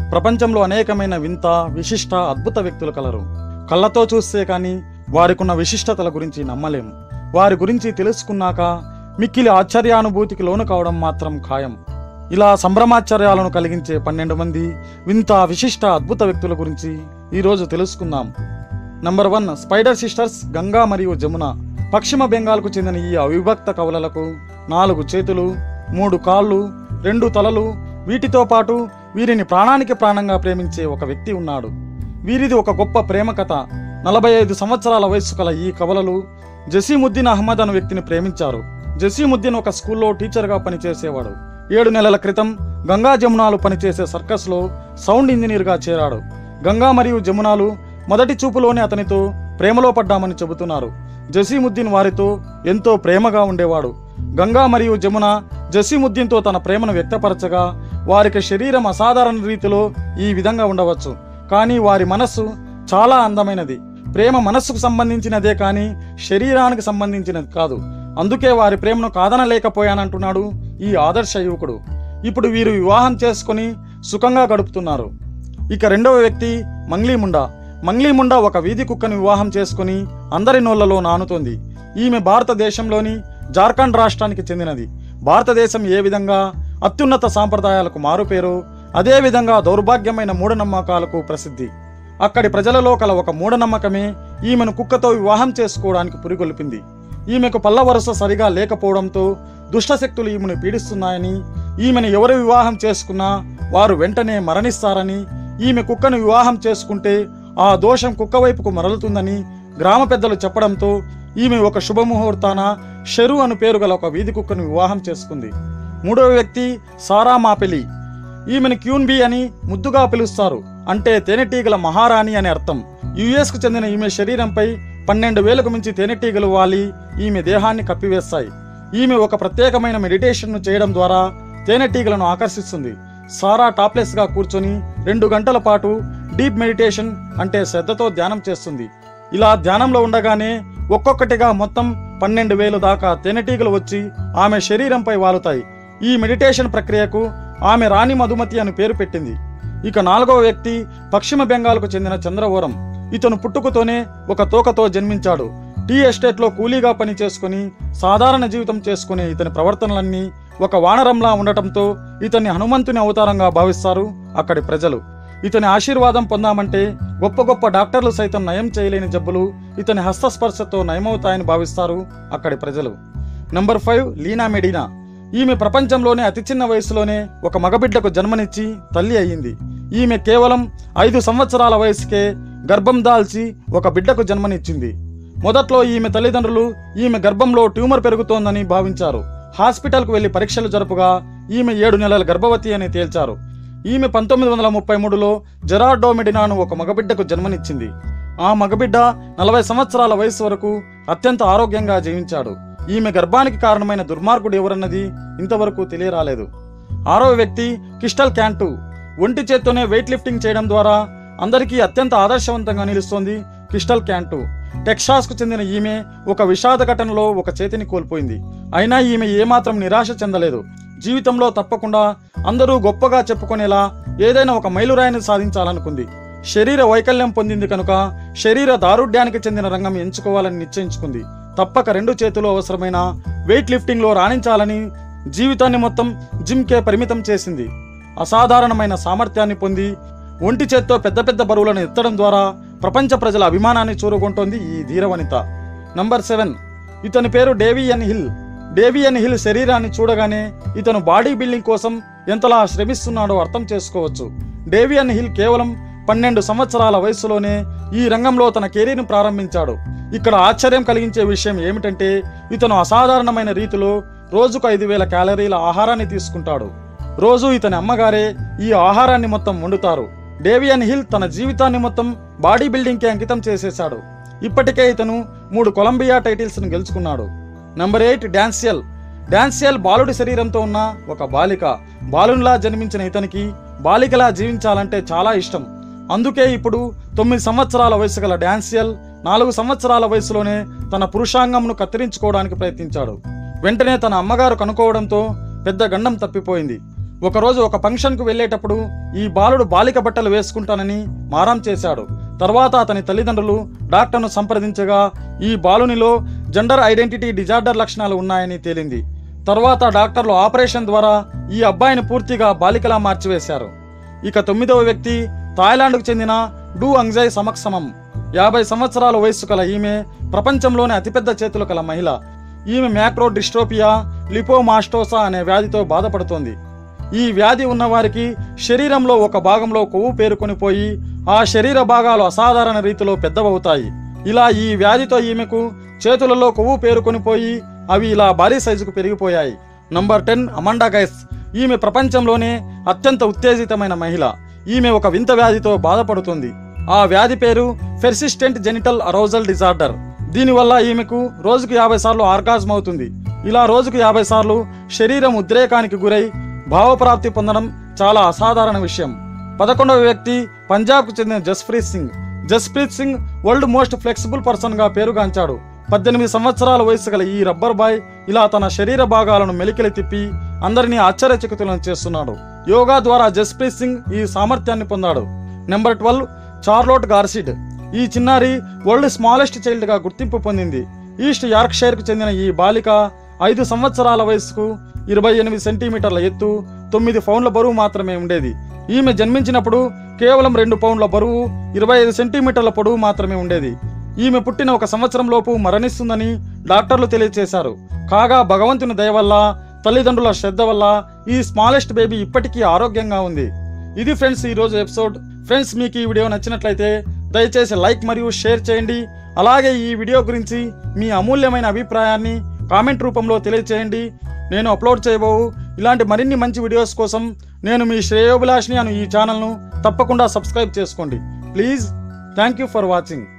ప్రపంచంలో అనేకమైన వింత విశిష్ట అద్భుత వ్యక్తులు కలరు కళ్ళతో చూస్తే కానీ వారికున్న విశిష్టతల గురించి నమ్మలేం వారి గురించి తెలుసుకున్నాక మిక్కిలి ఆశ్చర్యానుభూతికి లోను కావడం మాత్రం ఖాయం ఇలా సంభ్రమాశ్చర్యాలను కలిగించే పన్నెండు మంది వింత విశిష్ట అద్భుత వ్యక్తుల గురించి ఈరోజు తెలుసుకుందాం number one spider sisters Ganga మరియు జమున పశ్చిమ బెంగాల్కు చెందిన ఈ అవిభక్త కవులలకు నాలుగు చేతులు మూడు కాళ్ళు రెండు తలలు వీటితో పాటు వీరిని ప్రాణానికి ప్రాణంగా ప్రేమించే ఒక వ్యక్తి ఉన్నాడు వీరిది ఒక గొప్ప ప్రేమ కథ నలభై ఐదు సంవత్సరాల వయస్సు కల ఈ కవలలు జసీముద్దీన్ అహ్మద్ అను వ్యక్తిని ప్రేమించారు జసీముద్దీన్ ఒక స్కూల్లో టీచర్గా పనిచేసేవాడు ఏడు నెలల క్రితం గంగా జమునాలు పనిచేసే సర్కస్లో సౌండ్ ఇంజనీర్గా చేరాడు గంగా మరియు జమునాలు మొదటి చూపులోనే అతనితో ప్రేమలో పడ్డామని చెబుతున్నారు జసీముద్దీన్ వారితో ఎంతో ప్రేమగా ఉండేవాడు గంగా మరియు జమున జసీముద్దీన్తో తన ప్రేమను వ్యక్తపరచగా వారికి శరీరం అసాధారణ రీతిలో ఈ విధంగా ఉండవచ్చు కానీ వారి మనస్సు చాలా అందమైనది ప్రేమ మనస్సుకు సంబంధించినదే కానీ శరీరానికి సంబంధించినది కాదు అందుకే వారి ప్రేమను కాదనలేకపోయానంటున్నాడు ఈ ఆదర్శ యువకుడు ఇప్పుడు వీరు వివాహం చేసుకొని సుఖంగా గడుపుతున్నారు ఇక రెండవ వ్యక్తి మంగ్లీముండా మంగ్లీముండా ఒక వీధి కుక్కను వివాహం చేసుకుని అందరి నోళ్లలో నానుతోంది ఈమె భారతదేశంలోని జార్ఖండ్ రాష్ట్రానికి చెందినది భారతదేశం ఏ విధంగా అత్యున్నత సాంప్రదాయాలకు మారుపేరు అదే విధంగా దౌర్భాగ్యమైన మూఢనమ్మకాలకు ప్రసిద్ధి అక్కడి ప్రజలలో కల ఒక మూఢనమ్మకమే ఈమెను కుక్కతో వివాహం చేసుకోవడానికి పురిగొల్పింది ఈమెకు పల్ల వరుస సరిగా లేకపోవడంతో దుష్టశక్తులు ఈమెను పీడిస్తున్నాయని ఈమెను ఎవరు వివాహం చేసుకున్నా వారు వెంటనే మరణిస్తారని ఈమె కుక్కను వివాహం చేసుకుంటే ఆ దోషం కుక్క వైపుకు మరలుతుందని గ్రామ పెద్దలు చెప్పడంతో ఈమె ఒక శుభముహూర్తాన షెరు అను పేరు గల ఒక వీధి కుక్కను వివాహం చేసుకుంది మూడవ వ్యక్తి సారా మాపెలి ఈమెను క్యూన్బీ అని ముద్దుగా పిలుస్తారు అంటే తేనెటీగల మహారాణి అని అర్థం యుఎస్ కు చెందిన ఈమె శరీరంపై పన్నెండు వేలకు మించి తేనెటీగలు వాలి ఈమె దేహాన్ని కప్పివేస్తాయి ఈమె ఒక ప్రత్యేకమైన మెడిటేషన్ను చేయడం ద్వారా తేనెటీగలను ఆకర్షిస్తుంది సారా టాప్లెస్ గా కూర్చొని రెండు గంటల పాటు డీప్ మెడిటేషన్ అంటే శ్రద్ధతో ధ్యానం చేస్తుంది ఇలా ధ్యానంలో ఉండగానే ఒక్కొక్కటిగా మొత్తం పన్నెండు వేలు దాకా తేనెటీగలు వచ్చి ఆమె శరీరంపై వాలుతాయి ఈ మెడిటేషన్ ప్రక్రియకు ఆమె రాణి మధుమతి అని పేరు పెట్టింది ఇక నాలుగవ వ్యక్తి పశ్చిమ బెంగాల్కు చెందిన చంద్రవరం ఇతను పుట్టుకతోనే ఒక తోకతో జన్మించాడు టీ ఎస్టేట్లో కూలీగా పని చేసుకుని సాధారణ జీవితం చేసుకునే ఇతని ప్రవర్తనలన్నీ ఒక వానరంలా ఉండటంతో ఇతన్ని హనుమంతుని అవతారంగా భావిస్తారు అక్కడి ప్రజలు ఇతని ఆశీర్వాదం పొందామంటే గొప్ప గొప్ప డాక్టర్లు సైతం నయం చేయలేని జబ్బులు ఇతని హస్తస్పర్శతో నయమవుతాయని భావిస్తారు అక్కడి ప్రజలు నంబర్ ఫైవ్ లీనా మెడినా ఈమె ప్రపంచంలోనే అతి చిన్న వయసులోనే ఒక మగబిడ్డకు జన్మనిచ్చి తల్లి అయ్యింది ఈమె కేవలం ఐదు సంవత్సరాల వయసుకే గర్భం దాల్చి ఒక బిడ్డకు జన్మనిచ్చింది మొదట్లో ఈమె తల్లిదండ్రులు ఈమె గర్భంలో ట్యూమర్ పెరుగుతోందని భావించారు హాస్పిటల్కు వెళ్లి పరీక్షలు జరుపుగా ఈమె ఏడు నెలల గర్భవతి అని తేల్చారు ఈమె పంతొమ్మిది వందల ముప్పై మూడులో జెరార్డో మెడినాను ఒక మగబిడ్డకు జన్మనిచ్చింది ఆ మగబిడ్డ నలభై సంవత్సరాల వయసు వరకు అత్యంత ఆరోగ్యంగా జీవించాడు ఈమె గర్భానికి కారణమైన దుర్మార్గుడు ఎవరన్నది ఇంతవరకు తెలియరాలేదు ఆరవ వ్యక్తి కిస్టల్ క్యాంటు ఒంటి చేత్తోనే వెయిట్ లిఫ్టింగ్ చేయడం ద్వారా అందరికీ అత్యంత ఆదర్శవంతంగా నిలుస్తోంది క్రిస్టల్ క్యాంటు టెక్సాస్కు చెందిన ఈమె ఒక విషాద ఘటనలో ఒక చేతిని కోల్పోయింది అయినా ఈమె ఏమాత్రం నిరాశ చెందలేదు జీవితంలో తప్పకుండా అందరూ గొప్పగా చెప్పుకునేలా ఏదైనా ఒక మైలురాయిని సాధించాలనుకుంది శరీర వైకల్యం పొందింది కనుక శరీర దారుఢ్యానికి చెందిన రంగం ఎంచుకోవాలని నిశ్చయించుకుంది తప్పక రెండు చేతులు అవసరమైన వెయిట్ లిఫ్టింగ్లో రాణించాలని జీవితాన్ని మొత్తం జిమ్కే పరిమితం చేసింది అసాధారణమైన సామర్థ్యాన్ని పొంది ఒంటి చేత్తో పెద్ద పెద్ద బరువులను ఎత్తడం ద్వారా ప్రపంచ ప్రజల అభిమానాన్ని చూరుకుంటోంది ఈ ధీరవనిత నంబర్ సెవెన్ ఇతని పేరు డేవియన్ హిల్ డేవియన్ హిల్ శరీరాన్ని చూడగానే ఇతను బాడీ బిల్డింగ్ కోసం ఎంతలా శ్రమిస్తున్నాడో అర్థం చేసుకోవచ్చు డేవియన్ హిల్ కేవలం పన్నెండు సంవత్సరాల వయసులోనే ఈ రంగంలో తన కెరీర్ను ప్రారంభించాడు ఇక్కడ ఆశ్చర్యం కలిగించే విషయం ఏమిటంటే ఇతను అసాధారణమైన రీతిలో రోజుకు ఐదు వేల క్యాలరీల ఆహారాన్ని తీసుకుంటాడు రోజు ఇతని అమ్మగారే ఈ ఆహారాన్ని మొత్తం వండుతారు డేవియన్ హిల్ తన జీవితాన్ని మొత్తం బాడీ బిల్డింగ్కి అంకితం చేసేశాడు ఇప్పటికే ఇతను మూడు కొలంబియా టైటిల్స్ను గెలుచుకున్నాడు నంబర్ ఎయిట్ డాన్సియల్ డాన్సియల్ బాలుడి శరీరంతో ఉన్న ఒక బాలిక బాలునిలా జన్మించిన ఇతనికి బాలికలా జీవించాలంటే చాలా ఇష్టం అందుకే ఇప్పుడు తొమ్మిది సంవత్సరాల వయసు గల డాన్సియల్ నాలుగు సంవత్సరాల వయసులోనే తన పురుషాంగంను కత్తిరించుకోవడానికి ప్రయత్నించాడు వెంటనే తన అమ్మగారు కనుకోవడంతో పెద్ద గండం తప్పిపోయింది ఒకరోజు ఒక ఫంక్షన్కు వెళ్ళేటప్పుడు ఈ బాలుడు బాలిక బట్టలు వేసుకుంటానని మారం చేశాడు తర్వాత అతని తల్లిదండ్రులు డాక్టర్ను సంప్రదించగా ఈ బాలునిలో జెండర్ ఐడెంటిటీ డిజార్డర్ లక్షణాలు ఉన్నాయని తేలింది తర్వాత డాక్టర్లు ఆపరేషన్ ద్వారా ఈ అబ్బాయిని పూర్తిగా బాలికలా మార్చివేశారు ఇక తొమ్మిదవ వ్యక్తి థాయిలాండ్కు చెందిన డూ అంగ్జాయ్ సమక్షమం యాభై సంవత్సరాల వయస్సు కల ఈమె ప్రపంచంలోనే అతిపెద్ద చేతులు కల మహిళ ఈమె మ్యాక్రో డిస్ట్రోపియా లిపోమాస్టోసా అనే వ్యాధితో బాధపడుతోంది ఈ వ్యాధి ఉన్నవారికి శరీరంలో ఒక భాగంలో కొవ్వు పేరుకొని పోయి ఆ శరీర భాగాలు అసాధారణ రీతిలో పెద్దవవుతాయి ఇలా ఈ వ్యాధితో ఈమెకు చేతులలో కొవ్వు పేరుకొని పోయి అవి ఇలా భారీ సైజుకు పెరిగిపోయాయి నంబర్ టెన్ అమండా గైస్ ఈమె ప్రపంచంలోనే అత్యంత ఉత్తేజితమైన మహిళ ఈమె ఒక వింత వ్యాధితో బాధపడుతుంది ఆ వ్యాధి పేరు ఫెర్సిస్టెంట్ జెనిటల్ అరౌజల్ డిజార్డర్ దీనివల్ల ఈమెకు రోజుకు యాభై సార్లు ఆర్గాజ్మ్ అవుతుంది ఇలా రోజుకు యాభై సార్లు శరీరం ఉద్రేకానికి గురై భావప్రాప్తి పొందడం చాలా అసాధారణ విషయం పదకొండవ వ్యక్తి పంజాబ్కు చెందిన Jaspreet Singh Jaspreet Singh world most flexible పర్సన్గా పేరుగాంచాడు పద్దెనిమిది సంవత్సరాల వయసు గల ఈ రబ్బర్ బాయ్ ఇలా తన శరీర భాగాలను మెలికలు తిప్పి అందరినీ ఆశ్చర్యచకితులను చేస్తున్నాడు యోగా ద్వారా జస్ప్రీత్ సింగ్ ఈ సామర్థ్యాన్ని పొందాడు నెంబర్ ట్వెల్వ్ చార్లోట్ గార్సిడ్ ఈ చిన్నారి వరల్డ్ స్మాలెస్ట్ చైల్డ్ గా గుర్తింపు పొందింది ఈస్ట్ యార్క్షైర్కు చెందిన ఈ బాలిక ఐదు సంవత్సరాల వయసుకు ఇరవై ఎనిమిది సెంటీమీటర్ల ఎత్తు తొమ్మిది పౌండ్ల బరువు మాత్రమే ఉండేది ఈమె జన్మించినప్పుడు కేవలం రెండు పౌండ్ల బరువు ఇరవై ఐదు సెంటీమీటర్ల పొడవు మాత్రమే ఉండేది ఈమె పుట్టిన ఒక సంవత్సరం లోపు మరణిస్తుందని డాక్టర్లు తెలియజేశారు కాగా భగవంతుని దయ వల్ల తల్లిదండ్రుల శ్రద్ధ వల్ల ఈ స్మాలెస్ట్ బేబీ ఇప్పటికీ ఆరోగ్యంగా ఉంది ఇది ఫ్రెండ్స్ ఈ రోజు ఎపిసోడ్ ఫ్రెండ్స్ మీకు ఈ వీడియో నచ్చినట్లయితే దయచేసి లైక్ మరియు షేర్ చేయండి అలాగే ఈ వీడియో గురించి మీ అమూల్యమైన అభిప్రాయాన్ని కామెంట్ రూపంలో తెలియచేయండి నేను అప్లోడ్ చేయబోవు ఇలాంటి మరిన్ని మంచి వీడియోస్ కోసం నేను మీ శ్రేయోభిలాష్ని అను ఈ ఛానల్ను తప్పకుండా సబ్స్క్రైబ్ చేసుకోండి please thank you for watching